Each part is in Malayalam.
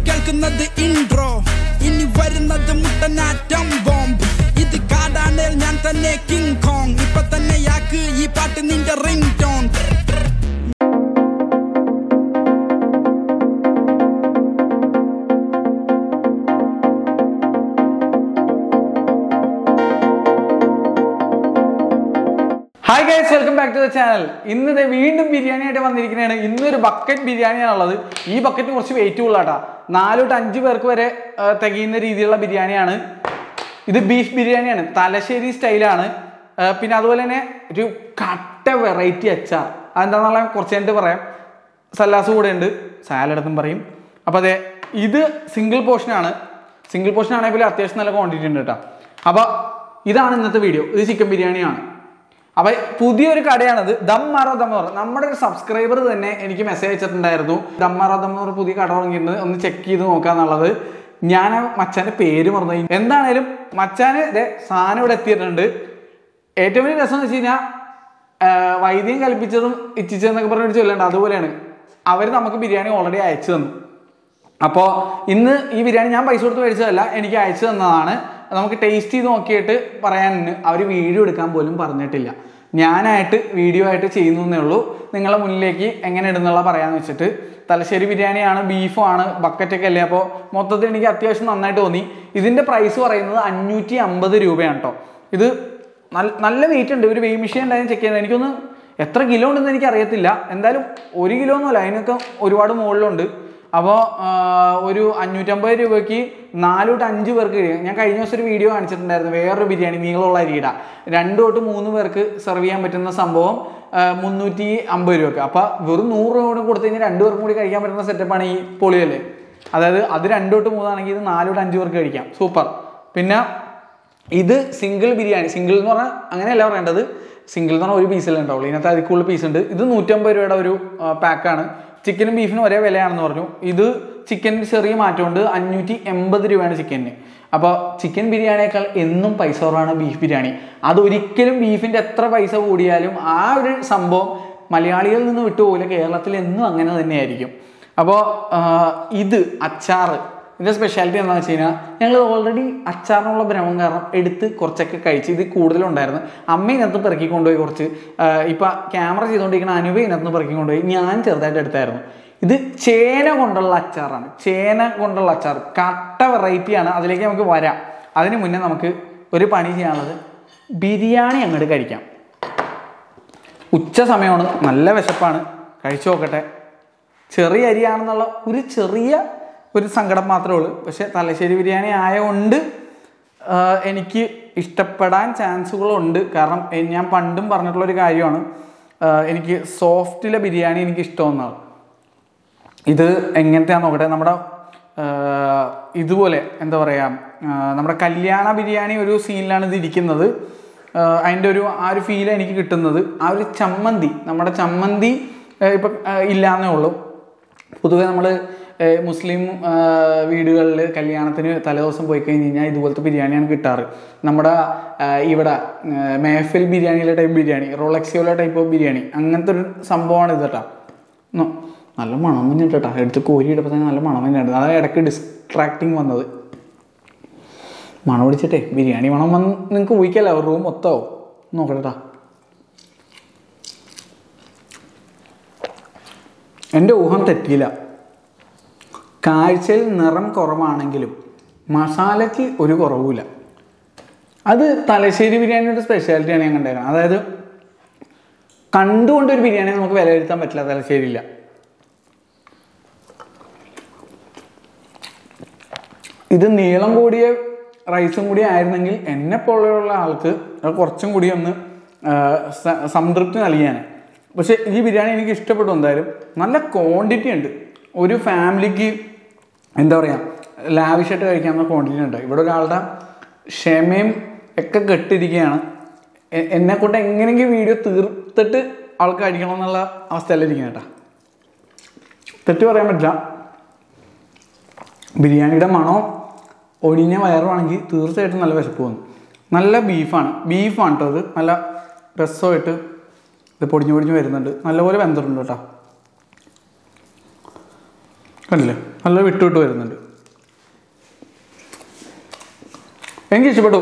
കേൾക്കുന്നത് ഇൻട്രോ ഇനി വരുന്നത് മുട്ടനാറ്റം ബോംബ് ഇത് കാടാണേൽ ഞാൻ തന്നെ കിങ് കോങ് ഇപ്പൊ തന്നെ യാക്ക് ഈ പാട്ട് നിന്റെ ring tone hi guys welcome back to the channel ഇന്ന് ദേ വീണ്ടും ബിരിയാണി ആയിട്ട് വന്നിരിക്കുന്നതാണ് ഇന്നൊരു ബക്കറ്റ് ബിരിയാണിയാണുള്ളത് ഈ ബക്കറ്റ് കുറച്ച് വെയിറ്റ് ഉള്ളാട്ടാ നാല് തൊട്ട് അഞ്ച് പേർക്ക് വരെ ആ, തികയുന്ന രീതിയിലുള്ള ബിരിയാണിയാണ് ഇത് ബീഫ് ബിരിയാണിയാണ് തലശ്ശേരി സ്റ്റൈലാണ് ആ, പിന്നെ അതുപോലെ തന്നെ ഒരു കട്ട വെറൈറ്റി അച്ചാർ അതെന്താണെന്നുള്ള കുറച്ച് കഴിഞ്ഞിട്ട് പറയാം സല്ലാസ് കൂടെ ഉണ്ട് സാലഡ് എന്നും പറയും അപ്പോൾ അതെ ഇത് സിംഗിൾ പോർഷനാണ് സിംഗിൾ പോർഷൻ ആണെങ്കിൽ പോലും അത്യാവശ്യം നല്ല ക്വാണ്ടിറ്റി ഉണ്ട് കേട്ടോ അപ്പോൾ ഇതാണ് ഇന്നത്തെ വീഡിയോ ഇത് ചിക്കൻ ബിരിയാണിയാണ് അപ്പൊ പുതിയൊരു കടയാണത് ദമ്മാറോ ദമ്മറോ നമ്മുടെ ഒരു സബ്സ്ക്രൈബർ തന്നെ എനിക്ക് മെസ്സേജ് അയച്ചിട്ടുണ്ടായിരുന്നു ദമ്മാറോ ദമ്മറോ പുതിയ കട തുടങ്ങിയിട്ടുണ്ട് ഒന്ന് ചെക്ക് ചെയ്ത് നോക്കാന്നുള്ളത് ഞാൻ ആ മച്ചാന്റെ പേര് മറന്നു പോയി. എന്താണേലും മച്ചാന് ഇതേ സാധനം ഇവിടെ എത്തിയിട്ടുണ്ട് ഏറ്റവും വലിയ രസം എന്ന് വെച്ച് കഴിഞ്ഞാൽ വൈദ്യം കൽപ്പിച്ചതും ഇച്ഛിച്ചതെന്നൊക്കെ പറഞ്ഞിട്ട് ചൊല്ലേണ്ട അതുപോലെയാണ് അവർ നമുക്ക് ബിരിയാണി ഓൾറെഡി അയച്ചു തന്നു അപ്പോൾ ഇന്ന് ഈ ബിരിയാണി ഞാൻ പൈസ കൊടുത്ത് മേടിച്ചതല്ല എനിക്ക് അയച്ചു തന്നതാണ് നമുക്ക് ടേസ്റ്റ് ചെയ്ത് നോക്കിയിട്ട് പറയാൻ അവർ വീഡിയോ എടുക്കാൻ പോലും പറഞ്ഞിട്ടില്ല ഞാനായിട്ട് വീഡിയോ ആയിട്ട് ചെയ്യുന്നേ ഉള്ളൂ നിങ്ങളെ മുന്നിലേക്ക് എങ്ങനെ ഇടുന്നുള്ള പറയാന്ന് വെച്ചിട്ട് തലശ്ശേരി ബിരിയാണിയാണ് ബീഫാണ് ബക്കറ്റൊക്കെ അല്ലേ അപ്പോൾ മൊത്തത്തിൽ എനിക്ക് അത്യാവശ്യം നന്നായിട്ട് തോന്നി ഇതിൻ്റെ പ്രൈസ് പറയുന്നത് അഞ്ഞൂറ്റി അമ്പത് രൂപയാണ് കേട്ടോ ഇത് നല്ല നല്ല വെയിറ്റ് ഉണ്ട് ഒരു വെയ് മെഷീൻ ഉണ്ടായാലും ചെക്ക് ചെയ്യുന്നത് എനിക്കൊന്ന് എത്ര കിലോ ഉണ്ടെന്ന് എനിക്ക് അറിയത്തില്ല എന്തായാലും ഒരു കിലോ ഒന്നുമല്ല അതിനൊക്കെ ഒരുപാട് മുകളിലുണ്ട് അപ്പോൾ ഒരു അഞ്ഞൂറ്റമ്പത് രൂപയ്ക്ക് നാല് തൊട്ട് അഞ്ച് പേർക്ക് കഴിയും ഞാൻ കഴിഞ്ഞ ദിവസം ഒരു വീഡിയോ കാണിച്ചിട്ടുണ്ടായിരുന്നു വേറൊരു ബിരിയാണി നീളമുള്ള അരിയിട രണ്ട് തൊട്ട് മൂന്ന് പേർക്ക് സെർവ് ചെയ്യാൻ പറ്റുന്ന സംഭവം ആ, മുന്നൂറ്റി അമ്പത് രൂപയ്ക്ക് അപ്പോൾ വെറും നൂറ് രൂപ കൂടി കൊടുത്തു കഴിഞ്ഞാൽ രണ്ട് പേർക്കും കൂടി കഴിക്കാൻ പറ്റുന്ന സെറ്റപ്പാണ് ഈ പൊളിയല്ലേ അതായത് അത് രണ്ട് തൊട്ട് മൂന്നാണെങ്കിൽ ഇത് നാല് തൊട്ട് അഞ്ച് പേർക്ക് കഴിക്കാം സൂപ്പർ പിന്നെ ഇത് സിംഗിൾ ബിരിയാണി സിംഗിൾ എന്ന് പറഞ്ഞാൽ അങ്ങനെയല്ല പറയേണ്ടത് സിംഗിൾ എന്ന് പറഞ്ഞാൽ ഒരു പീസല്ലേ ഉണ്ടാവുള്ളൂ ഇതിനകത്ത് അതിൽ കൂടുതൽ പീസ് ഉണ്ട് ഇത് നൂറ്റമ്പത് രൂപയുടെ ഒരു പാക്കാണ് ചിക്കനും ബീഫിനും ഒരേ വിലയാണെന്ന് പറഞ്ഞു ഇത് ചിക്കനിന് ചെറിയ മാറ്റമുണ്ട് അഞ്ഞൂറ്റി എൺപത് രൂപയാണ് ചിക്കനിന് അപ്പോൾ ചിക്കൻ ബിരിയാണിയേക്കാൾ എന്നും പൈസ കുറവാണ് ബീഫ് ബിരിയാണി അതൊരിക്കലും ബീഫിൻ്റെ എത്ര പൈസ കൂടിയാലും ആ ഒരു സംഭവം മലയാളികളിൽ നിന്ന് വിട്ടുപോകില്ല കേരളത്തിൽ എന്നും അങ്ങനെ തന്നെയായിരിക്കും അപ്പോൾ ഇത് അച്ചാറ് ഇതിൻ്റെ സ്പെഷ്യാലിറ്റി എന്താണെന്ന് വെച്ച് കഴിഞ്ഞാൽ ഞങ്ങൾ ഓൾറെഡി അച്ചാറിനുള്ള ഭ്രമം കാരണം എടുത്ത് കുറച്ചൊക്കെ കഴിച്ച് ഇത് കൂടുതലുണ്ടായിരുന്നു അമ്മ ഇതിനകത്ത് പെറുക്കി കൊണ്ടുപോയി കുറച്ച് ഇപ്പം ക്യാമറ ചെയ്തുകൊണ്ടിരിക്കുന്ന അനുപ ഇതിനകത്ത് പെറുക്കി കൊണ്ടുപോയി ഞാൻ ചെറുതായിട്ട് എടുത്തായിരുന്നു ഇത് ചേന കൊണ്ടുള്ള അച്ചാറാണ് ചേന കൊണ്ടുള്ള അച്ചാർ കട്ട വെറൈറ്റിയാണ് അതിലേക്ക് നമുക്ക് വരാം അതിന് മുന്നേ നമുക്ക് ഒരു പണി ചെയ്യാനുള്ളത് ബിരിയാണി അങ്ങോട്ട് കഴിക്കാം ഉച്ച സമയമാണ് നല്ല വിശപ്പാണ് കഴിച്ചു നോക്കട്ടെ ചെറിയ അരിയാണെന്നുള്ള ഒരു ചെറിയ ഒരു സങ്കടം മാത്രമേ ഉള്ളൂ പക്ഷേ തലശ്ശേരി ബിരിയാണി ആയതുകൊണ്ട് ആ, എനിക്ക് ഇഷ്ടപ്പെടാൻ ചാൻസുകളുണ്ട് കാരണം എ- ഞാൻ പണ്ടും പറഞ്ഞിട്ടുള്ളൊരു കാര്യമാണ് ആ, എനിക്ക് സോഫ്റ്റിലെ ബിരിയാണി എനിക്ക് ഇഷ്ടമെന്നാണ് ഇത് എങ്ങനത്തെയാന്ന് നോക്കട്ടെ നമ്മുടെ ആ, ഇതുപോലെ എന്താ പറയുക ആ, നമ്മുടെ കല്യാണ ബിരിയാണി ഒരു സീനിലാണ് ഇത് ഇരിക്കുന്നത് ആ, അതിൻ്റെ ഒരു ആ ഒരു ഫീൽ എനിക്ക് കിട്ടുന്നത് ആ ഒരു ചമ്മന്തി നമ്മുടെ ചമ്മന്തി ആ, ഇപ്പം ആ, ഇല്ലാന്നേ ഉള്ളൂ പൊതുവെ നമ്മൾ മുസ്ലിം വീടുകളിൽ കല്യാണത്തിന് തലേദിവസം പോയി കഴിഞ്ഞ് കഴിഞ്ഞാൽ ഇതുപോലത്തെ ബിരിയാണിയാണ് കിട്ടാറ് നമ്മുടെ ആ, ഇവിടെ ആ, മേഫിൽ ബിരിയാണിയിലെ ടൈപ്പ് ബിരിയാണി റോളക്സിയോല ടൈപ്പ് ഓഫ് ബിരിയാണി അങ്ങനത്തെ ഒരു സംഭവമാണ് ഇത് കേട്ടോ നോ, നല്ല മണം തന്നെ കേട്ടോ എടുത്ത് കോരി ഇടുമ്പോൾ തന്നെ നല്ല മണം തന്നെയാണ് അതാണ് ഇടയ്ക്ക് ഡിസ്ട്രാക്റ്റിംഗ് വന്നത് മണം പിടിച്ചിട്ടേ ബിരിയാണി മണം വന്ന് നിങ്ങൾക്ക് ഊഹിക്കല്ല റൂം മൊത്തമാവും നോക്കട്ടെട്ടാ എൻ്റെ ഊഹം തെറ്റിയില്ല കാഴ്ചയിൽ നിറം കുറവാണെങ്കിലും മസാലയ്ക്ക് ഒരു കുറവുമില്ല അത് തലശ്ശേരി ബിരിയാണിയുടെ സ്പെഷ്യാലിറ്റിയാണ് ഞാൻ കണ്ടേക്കുന്നത് അതായത് കണ്ടുകൊണ്ട് ഒരു ബിരിയാണി നമുക്ക് വിലയിരുത്താൻ പറ്റില്ല തലശ്ശേരിയില്ല ഇത് നീളം കൂടിയ റൈസും കൂടി ആയിരുന്നെങ്കിൽ എന്നെ പോലെയുള്ള ആൾക്ക് അത് കുറച്ചും കൂടി ഒന്ന് ആ, സ- സംതൃപ്തി നൽകിയാണ് പക്ഷെ ഈ ബിരിയാണി എനിക്ക് ഇഷ്ടപ്പെട്ടു എന്തായാലും നല്ല ക്വാണ്ടിറ്റി ഉണ്ട് ഒരു ഫാമിലിക്ക് എന്താ പറയുക ലാവിഷായിട്ട് കഴിക്കാവുന്ന ക്വാണ്ടിറ്റി ഉണ്ട് ഇവിടെ ഒരാളുടെ ക്ഷമയും ഒക്കെ കെട്ടിരിക്കുകയാണ് എ- എന്നെ കൊണ്ട് എങ്ങനെയെങ്കിലും വീഡിയോ തീർത്തിട്ട് ആൾക്ക് കഴിക്കണം എന്നുള്ള അവസ്ഥയല്ല ഇരിക്കുന്നത് കേട്ടോ തെറ്റ് പറയാൻ പറ്റില്ല ബിരിയാണിയുടെ മണം ഒഴിഞ്ഞ വയറുവാണെങ്കിൽ തീർച്ചയായിട്ടും നല്ല വിശപ്പ് വന്നു നല്ല ബീഫാണ് ബീഫാണ് കേട്ടോ അത് നല്ല രസമായിട്ട് ഇത് പൊടിഞ്ഞു പൊടിഞ്ഞു വരുന്നുണ്ട് നല്ലപോലെ വെന്തിട്ടുണ്ട് കേട്ടോ കണ്ടില്ലേ നല്ല വിട്ടു വിട്ട് വരുന്നുണ്ട് എനിക്ക് ഇഷ്ടപ്പെട്ടു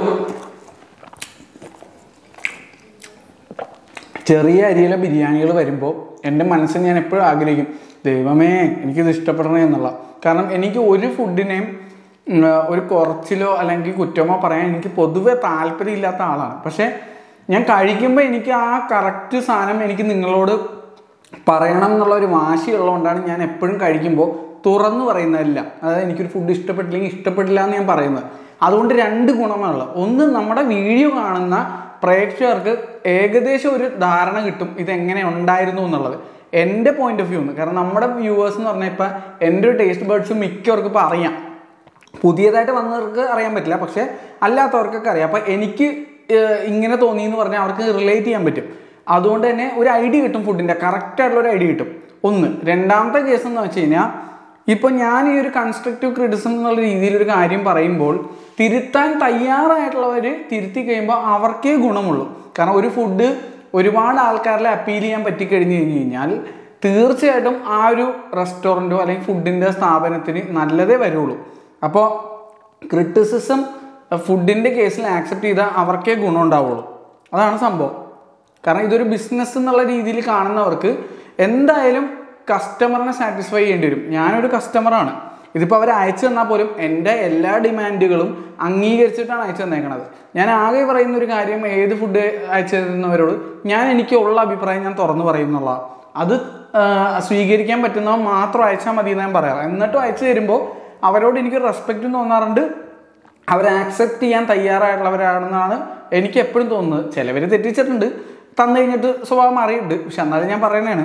ചെറിയ അരിയിലെ ബിരിയാണികൾ വരുമ്പോൾ എൻ്റെ മനസ്സിൽ ഞാൻ എപ്പോഴും ആഗ്രഹിക്കും ദൈവമേ എനിക്കിത് ഇഷ്ടപ്പെടണേ എന്നുള്ള കാരണം എനിക്ക് ഒരു ഫുഡിനെയും ഉം, ഒരു കുറച്ചിലോ അല്ലെങ്കിൽ കുറ്റമോ പറയാൻ എനിക്ക് പൊതുവെ താല്പര്യമില്ലാത്ത ആളാണ് പക്ഷേ ഞാൻ കഴിക്കുമ്പോൾ എനിക്ക് ആ കറക്റ്റ് സാധനം എനിക്ക് നിങ്ങളോട് പറയണം എന്നുള്ള ഒരു വാശിയുള്ളതുകൊണ്ടാണ് ഞാൻ എപ്പോഴും കഴിക്കുമ്പോൾ തുറന്നു പറയുന്നതല്ല അതായത് എനിക്കൊരു ഫുഡ് ഇഷ്ടപ്പെട്ടില്ലെങ്കിൽ ഇഷ്ടപ്പെട്ടില്ല എന്ന് ഞാൻ പറയുന്നത് അതുകൊണ്ട് രണ്ട് ഗുണമാണുള്ളത് ഒന്ന് നമ്മുടെ വീഡിയോ കാണുന്ന പ്രേക്ഷകർക്ക് ഏകദേശം ഒരു ധാരണ കിട്ടും ഇതെങ്ങനെ ഉണ്ടായിരുന്നു എന്നുള്ളത് എൻ്റെ പോയിന്റ് ഓഫ് വ്യൂ കാരണം നമ്മുടെ വ്യൂവേഴ്സ് എന്ന് പറഞ്ഞാൽ ഇപ്പം എൻ്റെ ഒരു ടേസ്റ്റ് ബേർഡ്സ് മിക്കവർക്കും ഇപ്പോൾ അറിയാം പുതിയതായിട്ട് വന്നവർക്ക് അറിയാൻ പറ്റില്ല പക്ഷേ അല്ലാത്തവർക്കൊക്കെ അറിയാം അപ്പം എനിക്ക് ഏഹ്, ഇങ്ങനെ തോന്നി എന്ന് പറഞ്ഞാൽ അവർക്ക് റിലേറ്റ് ചെയ്യാൻ പറ്റും അതുകൊണ്ട് തന്നെ ഒരു ഐഡിയ കിട്ടും ഫുഡിൻ്റെ കറക്റ്റായിട്ടുള്ള ഒരു ഐഡിയ കിട്ടും ഒന്ന് രണ്ടാമത്തെ കേസ് എന്ന് വെച്ച് കഴിഞ്ഞാൽ ഇപ്പം ഞാൻ ഈ ഒരു കൺസ്ട്രക്റ്റീവ് ക്രിറ്റിസം എന്നുള്ള രീതിയിൽ ഒരു കാര്യം പറയുമ്പോൾ തിരുത്താൻ തയ്യാറായിട്ടുള്ളവർ തിരുത്തി കഴിയുമ്പോൾ അവർക്കേ ഗുണമുള്ളൂ കാരണം ഒരു ഫുഡ് ഒരുപാട് ആൾക്കാരിലെ അപ്പീൽ ചെയ്യാൻ പറ്റിക്കഴിഞ്ഞ് കഴിഞ്ഞ് കഴിഞ്ഞാൽ തീർച്ചയായിട്ടും ആ ഒരു റെസ്റ്റോറൻറ്റോ അല്ലെങ്കിൽ ഫുഡിൻ്റെ സ്ഥാപനത്തിന് നല്ലതേ വരുള്ളൂ അപ്പോൾ ക്രിറ്റിസിസം ഫുഡിൻ്റെ കേസിൽ ആക്സെപ്റ്റ് ചെയ്താൽ അവർക്കേ ഗുണം ഉണ്ടാവുള്ളൂ അതാണ് സംഭവം കാരണം ഇതൊരു ബിസിനസ് എന്നുള്ള രീതിയിൽ കാണുന്നവർക്ക് എന്തായാലും കസ്റ്റമറിനെ സാറ്റിസ്ഫൈ ചെയ്യേണ്ടി വരും ഞാനൊരു കസ്റ്റമറാണ് ഇതിപ്പോൾ അവർ അയച്ചു തന്നാൽ പോലും എൻ്റെ എല്ലാ ഡിമാൻഡുകളും അംഗീകരിച്ചിട്ടാണ് അയച്ചു തന്നേക്കണത് ഞാൻ ആകെ പറയുന്ന ഒരു കാര്യം ഏത് ഫുഡ് അയച്ചു തരുന്നവരോട് ഞാൻ എനിക്കുള്ള അഭിപ്രായം ഞാൻ തുറന്നു പറയുന്നുള്ള അത് ആ, സ്വീകരിക്കാൻ പറ്റുന്നവ മാത്രം അയച്ചാൽ മതി എന്ന് ഞാൻ പറയാം എന്നിട്ടും അയച്ചു തരുമ്പോൾ അവരോട് എനിക്ക് റെസ്പെക്റ്റും തോന്നാറുണ്ട് അവർ ആക്സെപ്റ്റ് ചെയ്യാൻ തയ്യാറായിട്ടുള്ളവരാണെന്നാണ് എനിക്ക് എപ്പോഴും തോന്നുന്നത് ചിലവർ തെറ്റിച്ചിട്ടുണ്ട് തന്നു കഴിഞ്ഞിട്ട് സ്വഭാവം മാറിയിട്ടുണ്ട് പക്ഷെ എന്നാലും ഞാൻ പറയുന്നതാണ്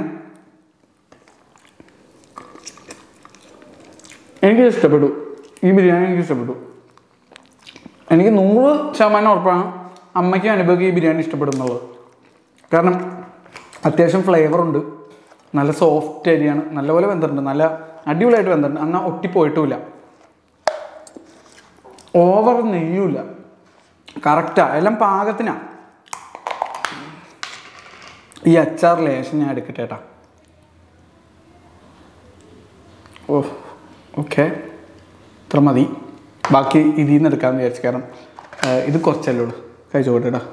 എനിക്ക് ഇഷ്ടപ്പെട്ടു ഈ ബിരിയാണി എനിക്ക് ഇഷ്ടപ്പെട്ടു എനിക്ക് നൂറ് ശതമാനം ഉറപ്പാണ് അമ്മയ്ക്കും അനുഭവിക്കും ഈ ബിരിയാണി ഇഷ്ടപ്പെടും എന്നുള്ളത് കാരണം അത്യാവശ്യം ഫ്ലേവർ ഉണ്ട് നല്ല സോഫ്റ്റ് അരിയാണ് നല്ലപോലെ വെന്തിട്ടുണ്ട് നല്ല അടിപൊളിയായിട്ട് വെന്തിട്ടുണ്ട് എന്നാൽ ഒട്ടിപ്പോയിട്ടുമില്ല ഓവർ നെയ്യുമില്ല കറക്റ്റാ എല്ലാം പാകത്തിനാ ഈ അച്ചാർ ലേശം ഞാൻ എടുക്കട്ടെ ഏട്ടാ ഓ ഓക്കെ ഇത്ര മതി ബാക്കി ഇതിൽ നിന്ന് എടുക്കാമെന്ന് വിചാരിച്ചു കാരണം ആ, ഇത് കുറച്ചല്ലേ ഉള്ളൂ കഴിച്ചോട്ടെ ഏട്ടാ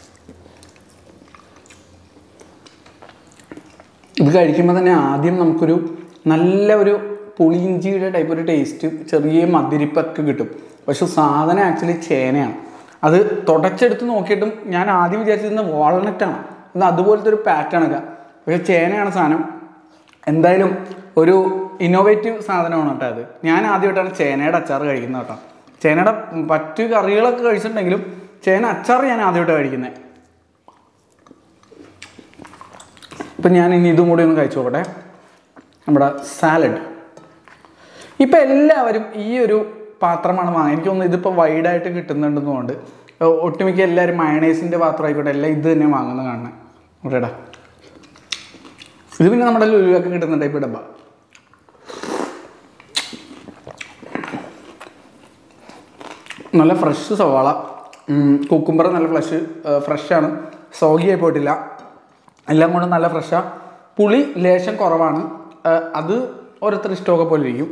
ഇത് കഴിക്കുമ്പോൾ തന്നെ ആദ്യം നമുക്കൊരു നല്ല ഒരു പുളിയിഞ്ചിയുടെ ടൈപ്പ് ഒരു ടേസ്റ്റ് ചെറിയ മധുരിപ്പൊക്കെ കിട്ടും പക്ഷെ സാധനം ആക്ച്വലി ചേനയാണ് അത് തുടച്ചെടുത്ത് നോക്കിയിട്ടും ഞാൻ ആദ്യം വിചാരിച്ചിരുന്നത് വാൾനട്ടാണ് എന്നാൽ അതുപോലത്തെ ഒരു പാറ്റേൺ ഒക്കെ പക്ഷെ ചേനയാണ് സാധനം എന്തായാലും ഒരു ഇന്നോവേറ്റീവ് സാധനമാണ് കേട്ടോ അത് ഞാൻ ആദ്യമായിട്ടാണ് ചേനയുടെ അച്ചാർ കഴിക്കുന്നത് കേട്ടോ ചേനയുടെ മറ്റു കറികളൊക്കെ കഴിച്ചിട്ടുണ്ടെങ്കിലും ചേന അച്ചാർ ഞാൻ ആദ്യമായിട്ടാണ് കഴിക്കുന്നത് ഇപ്പം ഞാൻ ഇനി ഇതും കൂടി ഒന്ന് കഴിച്ചു നോക്കട്ടെ നമ്മുടെ സാലഡ് ഇപ്പം എല്ലാവരും ഈ ഒരു പാത്രമാണ് വാങ്ങുന്നത് എനിക്ക് തോന്നുന്നു ഇതിപ്പോൾ വൈഡായിട്ട് കിട്ടുന്നുണ്ടെന്നുകൊണ്ട് ഒട്ടുമിക്ക എല്ലാവരും മയണൈസിൻ്റെ പാത്രം ആയിക്കോട്ടെ എല്ലാം ഇത് തന്നെ വാങ്ങുന്നത് കാണുന്നത് ഓക്കേടാ ഇത് പിന്നെ നമ്മുടെ ലുലുവൊക്കെ കിട്ടുന്ന ടൈപ്പ് ഡബ്ബ നല്ല ഫ്രഷ് സവാള കുക്കുംബർ നല്ല ഫ്രഷ് ഫ്രഷാണ് സോഗിയായി പോയിട്ടില്ല എല്ലാം കൊണ്ടും നല്ല ഫ്രഷാണ് പുളി ലേശം കുറവാണ് ആ, അത് ഓരോരുത്തർ ഇഷ്ടമൊക്കെ പോലെ ഇരിക്കും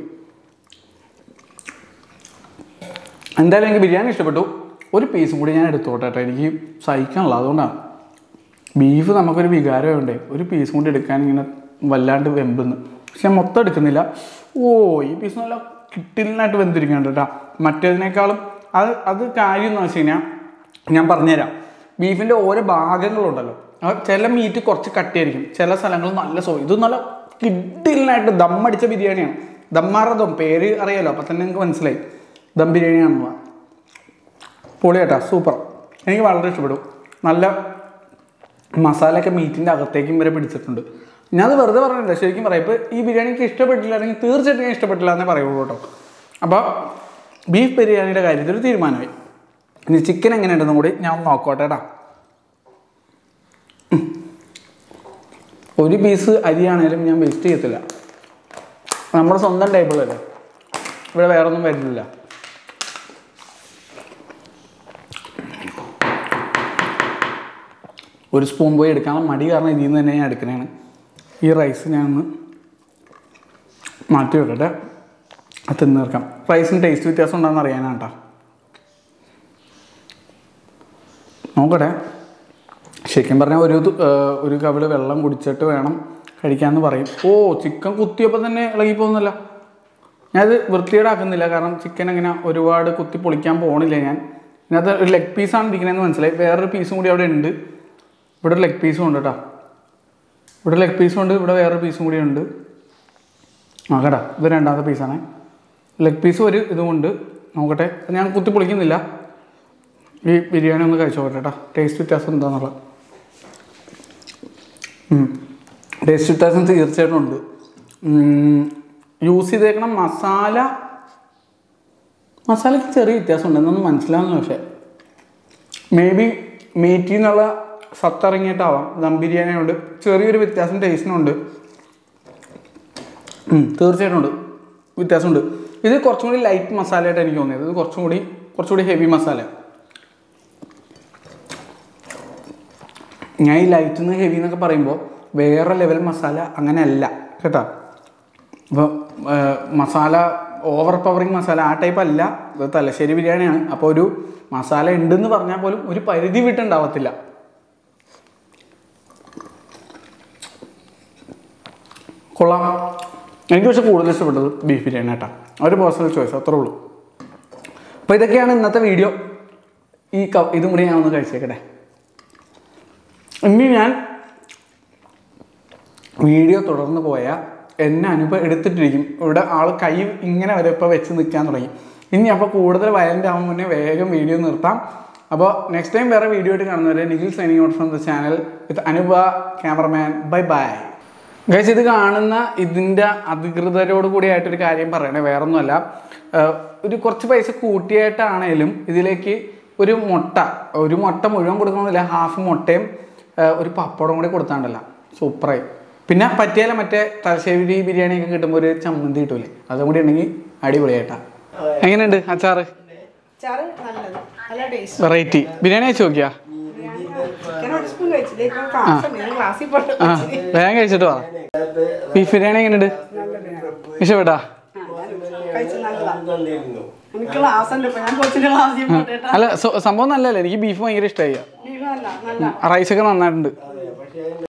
എന്തായാലും എനിക്ക് ബിരിയാണി ഇഷ്ടപ്പെട്ടു ഒരു പീസും കൂടി ഞാൻ എടുത്തോട്ടെ കേട്ടോ എനിക്ക് സഹിക്കാനുള്ള അതുകൊണ്ടാണ് ബീഫ് നമുക്കൊരു വികാരമുണ്ട് ഒരു പീസും കൂടി എടുക്കാൻ ഇങ്ങനെ വല്ലാണ്ട് വെമ്പുന്നു പക്ഷെ ഞാൻ മൊത്തം എടുക്കുന്നില്ല ഓ ഈ പീസ് നല്ല കിട്ടിലിനായിട്ട് വെന്തിരിക്കുന്നുണ്ട് കേട്ടോ മറ്റേതിനേക്കാളും അത് അത് കാര്യം എന്ന് വെച്ച് കഴിഞ്ഞാൽ ഞാൻ പറഞ്ഞുതരാം ബീഫിൻ്റെ ഓരോ ഭാഗങ്ങളുണ്ടല്ലോ അത് ചില മീറ്റ് കുറച്ച് കട്ടിയായിരിക്കും ചില സ്ഥലങ്ങളിൽ നല്ല സോ ഇത് നല്ല കിട്ടിലിനായിട്ട് ദമ്മടിച്ച ബിരിയാണിയാണ് ദമ്മാറദം പേര് അറിയാലോ അപ്പം തന്നെ നിങ്ങൾക്ക് മനസ്സിലായി ദം ബിരിയാണിയാണെന്നുള്ള പൊളിയാട്ടാ സൂപ്പർ എനിക്ക് വളരെ ഇഷ്ടപ്പെട്ടു നല്ല മസാലയൊക്കെ മീറ്റിൻ്റെ അകത്തേക്കും വരെ പിടിച്ചിട്ടുണ്ട് ഞാൻ അത് വെറുതെ പറഞ്ഞില്ല ശരിക്കും പറയാം ഇപ്പോൾ ഈ ബിരിയാണി എനിക്ക് ഇഷ്ടപ്പെട്ടില്ല അല്ലെങ്കിൽ തീർച്ചയായിട്ടും ഞാൻ ഇഷ്ടപ്പെട്ടില്ല എന്നേ പറയുള്ളൂ കേട്ടോ അപ്പോൾ ബീഫ് ബിരിയാണിയുടെ കാര്യത്തിൽ ഒരു തീരുമാനമായി ഇനി ചിക്കൻ എങ്ങനെയുണ്ടെന്നും കൂടി ഞാൻ ഒന്ന് നോക്കോട്ടെ കേട്ടാ ഉം. ഒരു പീസ് അരിയാണേലും ഞാൻ വേസ്റ്റ് ചെയ്യത്തില്ല നമ്മുടെ സ്വന്തം ടേബിളല്ലേ ഇവിടെ വേറെ ഒന്നും വരുന്നില്ല ഒരു സ്പൂൺ പോയി എടുക്കാനുള്ള മടി കാരണം ഇതിൽ നിന്ന് തന്നെ ഞാൻ എടുക്കണേണ് ഈ റൈസ് ഞാൻ ഒന്ന് മാറ്റി വെക്കട്ടെ അത് തിന്ന് തീർക്കാം റൈസിന് ടേസ്റ്റ് വ്യത്യാസം ഉണ്ടോയെന്ന് അറിയാനാണ് കേട്ടോ നോക്കട്ടെ ശരിക്കും പറഞ്ഞാൽ ഒരു തു- ഏർ ഒരു കവിള് വെള്ളം കുടിച്ചിട്ട് വേണം കഴിക്കാമെന്ന് പറയും ഓ ചിക്കൻ കുത്തിയപ്പോൾ തന്നെ ഇളകി പോകുന്നല്ലോ ഞാനത് വൃത്തികേടാക്കുന്നില്ല കാരണം ചിക്കൻ അങ്ങനെ ഒരുപാട് കുത്തി പൊളിക്കാൻ പോകണില്ല ഞാൻ ഇതിനകത്ത് ഒരു ലെഗ് പീസാണ് ഇരിക്കണതെന്ന് മനസ്സിലായി വേറൊരു പീസും കൂടി അവിടെ ഉണ്ട് ഇവിടെ ഒരു ലെഗ് പീസും ഉണ്ട് കേട്ടോ ഇവിടെ ലെഗ് പീസും ഉണ്ട് ഇവിടെ വേറൊരു പീസും കൂടി ഉണ്ട് ആ കേട്ടാ ഇത് രണ്ടാമത്തെ പീസാണ് ലെഗ് പീസ് ഒരു ഇതുമുണ്ട് നോക്കട്ടെ ഞാൻ കുത്തി പൊളിക്കുന്നില്ല ഈ ബിരിയാണി ഒന്ന് കഴിച്ചു നോക്കട്ടെ കേട്ടോ ടേസ്റ്റ് വ്യത്യാസം എന്താണെന്നുള്ളത് ടേസ്റ്റ് വ്യത്യാസം തീർച്ചയായിട്ടും ഉണ്ട് യൂസ് ചെയ്തേക്കണ മസാല മസാലയ്ക്ക് ചെറിയ വ്യത്യാസം ഉണ്ട് എന്നൊന്നും മനസ്സിലാവുന്നു പക്ഷേ മേ ബി മീറ്റിൽ നിന്നുള്ള സത്തിറങ്ങിയിട്ടാവാം ദം ബിരിയാണി കൊണ്ട് ചെറിയൊരു വ്യത്യാസം ടേസ്റ്റിനുണ്ട് ഉം, തീർച്ചയായിട്ടും ഉണ്ട് വ്യത്യാസമുണ്ട് ഇത് കുറച്ചും കൂടി ലൈറ്റ് മസാലയായിട്ട് എനിക്ക് തോന്നിയത് ഇത് കുറച്ചും കൂടി കുറച്ചുകൂടി ഹെവി മസാല ഞാൻ ഈ ലൈറ്റ് നിന്ന് ഹെവി എന്നൊക്കെ പറയുമ്പോൾ വേറെ ലെവൽ മസാല അങ്ങനെയല്ല കേട്ടോ അപ്പോൾ മസാല ഓവർ പവറിങ് മസാല ആ ടൈപ്പ് അല്ല ഇത് തലശ്ശേരി ബിരിയാണിയാണ് അപ്പോൾ ഒരു മസാല ഉണ്ടെന്ന് പറഞ്ഞാൽ പോലും ഒരു പരിധി വിട്ടുണ്ടാവത്തില്ല കൊള്ളാം എനിക്ക് പക്ഷെ കൂടുതൽ ഇഷ്ടപ്പെട്ടത് ബീഫ് ബിരിയാണി കേട്ടോ ഒരു പേഴ്സണൽ ചോയ്സ് അത്രേ ഉള്ളൂ അപ്പോൾ ഇതൊക്കെയാണ് ഇന്നത്തെ വീഡിയോ ഈ ക ഇതും കൂടി ഞാൻ ഒന്ന് കഴിച്ചേക്കട്ടെ ഇനി ഞാൻ വീഡിയോ തുടർന്ന് പോയാൽ എന്നെ അനുഭവം എടുത്തിട്ടിരിക്കും ഇവിടെ ആൾ കൈ ഇങ്ങനെ വരെ ഇപ്പോൾ വെച്ച് നിൽക്കാൻ തുടങ്ങി ഇനി അപ്പോൾ കൂടുതൽ വയലൻ്റ് ആവാൻ മുന്നേ വേഗം വീഡിയോ നിർത്താം അപ്പോൾ നെക്സ്റ്റ് ടൈം വേറെ വീഡിയോ ആയിട്ട് കാണുന്നവരെ Nikhil signing out from the channel with Anupa cameraman bye bye guys ഇത് കാണുന്ന ഇതിൻ്റെ അധികൃതരോട് കൂടിയായിട്ടൊരു കാര്യം പറയണേ വേറൊന്നുമല്ല ഏഹ് ഒരു കുറച്ച് പൈസ കൂട്ടിയായിട്ടാണേലും ഇതിലേക്ക് ഒരു മുട്ട ഒരു മുട്ട മുഴുവൻ കൊടുക്കണമെന്നില്ല ഹാഫ് മുട്ടയും ഏഹ് ഒരു പപ്പടം കൂടി കൊടുത്താണ്ടല്ല സൂപ്പറായി പിന്നെ പറ്റിയാലും മറ്റേ തലശ്ശേരി ബിരിയാണി ഒക്കെ കിട്ടുമ്പോൾ ഒരു ചമ്മന്തി കിട്ടൂലേ അതും കൂടി ഉണ്ടെങ്കിൽ അടിപൊളിയായിട്ടാ എങ്ങനെയുണ്ട് അച്ചാറ് അച്ചാറ് നല്ലത് നല്ല ടേസ്റ്റ് വെറൈറ്റി ബിരിയാണി വെച്ച് നോക്കിയാ ചിക്കൻ ഒരു സ്പൂൺ കഴിച്ചില്ലേ ഇപ്പൊ ക്ലാസ് ഉണ്ട് ഞാൻ ക്ലാസ്സിൽ പോയിട്ട് ആ വേഗം കഴിച്ചിട്ട് വാ ബീഫ് ബിരിയാണി എങ്ങനെയുണ്ട് ഇഷ്ടപ്പെട്ടാ കഴിച്ച് നല്ലതാ എനിക്ക് ക്ലാസ് ഉണ്ട് ഇപ്പൊ ഞാൻ കൊച്ചിന്റെ ക്ലാസ്സിൽ പോട്ടെ അല്ല സ- സംഭവം നല്ലല്ലേ എനിക്ക് ബീഫ് ഭയങ്കര ഇഷ്ടമായി നല്ല നല്ല റൈസൊക്കെ നന്നായിട്ടുണ്ട്